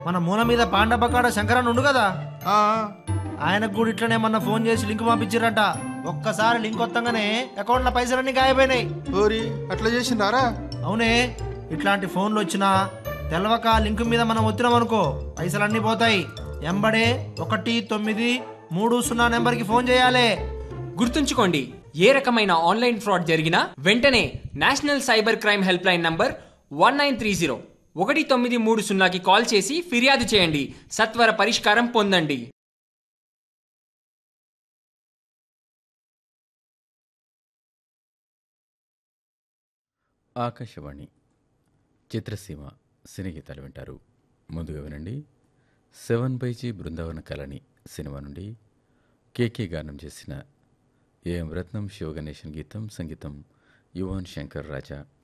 మన మూల మీద పాండపకాడ శంకరన్ ఉండు కదా ఆ, ఆయనకు కూడా ఇట్లనే మొన్న ఫోన్ చేసి లింక్ పంపించారంట ఒక్కసారి లింక్ వత్తంగానే అకౌంట్లో పైసలన్నీ గాయపోయినాయి ఓరి అట్లా చేసిండారా అవునే ఇట్లాంటి ఫోన్లు వచ్చినా తెలవక లింక్ మీద మనం వచ్చినాం అనుకో పైసలన్నీ పోతాయి ఎంబడే ఒకటి తొమ్మిది మూడు సున్నా నెంబర్కి ఫోన్ చేయాలి గుర్తుంచుకోండి ఏ రకమైన ఆన్లైన్ ఫ్రాడ్ జరిగినా వెంటనే national cyber crime helpline number one nine three zero ఒకటి తొమ్మిది మూడు సున్నాకి కాల్ చేసి ఫిర్యాదు చేయండి సత్వర పరిష్కారం పొందండి ఆకాశవాణి చిత్రసీమ సినీ గీతాలు వింటారు ముందుగా వినండి సెవెన్ బైజీ బృందావన కళని సినిమా నుండి కేకే గానం చేసిన ఏఎం రత్నం శివగణేశన్ గీతం సంగీతం యువన్ శంకర్ రాజా